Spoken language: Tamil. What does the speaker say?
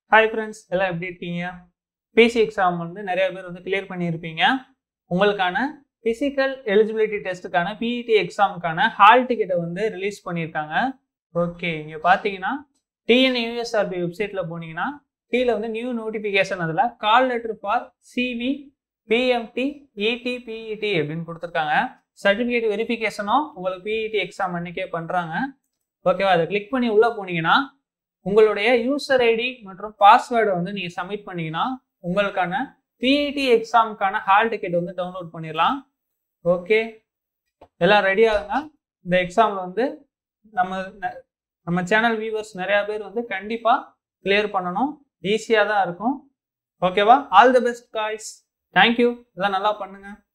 ஹாய் ஃப்ரெண்ட்ஸ் எல்லாம் எப்படி இருக்கீங்க பிசி எக்ஸாம் வந்து நிறைய பேர் வந்து கிளியர் பண்ணியிருப்பீங்க உங்களுக்கான ஃபிசிக்கல் எலிஜிபிலிட்டி டெஸ்ட்டுக்கான பிஇடி எக்ஸாமுக்கான ஹால் டிக்கெட்டை வந்து ரிலீஸ் பண்ணியிருக்காங்க ஓகே இங்கே பார்த்தீங்கன்னா டிஎன்யூஎஸ்ஆர்பி வெப்சைட்டில் போனீங்கன்னா கீழே வந்து நியூ நோட்டிஃபிகேஷன் அதில் call letter for CV PMT ET PET அப்படின்னு கொடுத்துருக்காங்க சர்டிஃபிகேட் வெரிஃபிகேஷனும் உங்களுக்கு பிஇடி எக்ஸாம் அன்னைக்கே பண்ணுறாங்க ஓகேவா அதை கிளிக் பண்ணி உள்ளே போனீங்கன்னா உங்களுடைய யூசர் ஐடி மற்றும் பாஸ்வேர்டை வந்து நீங்கள் சப்மிட் பண்ணீங்கன்னா உங்களுக்கான பிஇடி எக்ஸாமுக்கான ஹால் டிக்கெட் வந்து டவுன்லோட் பண்ணிடலாம் ஓகே எல்லாம் ரெடி ஆகுங்க இந்த எக்ஸாமில் வந்து நம்ம ந- நம்ம சேனல் வியூவர்ஸ் நிறையா பேர் வந்து கண்டிப்பாக கிளியர் பண்ணணும் ஈஸியாக தான் இருக்கும் ஓகேவா all the best guys thank you எல்லாம் நல்லா பண்ணுங்கள்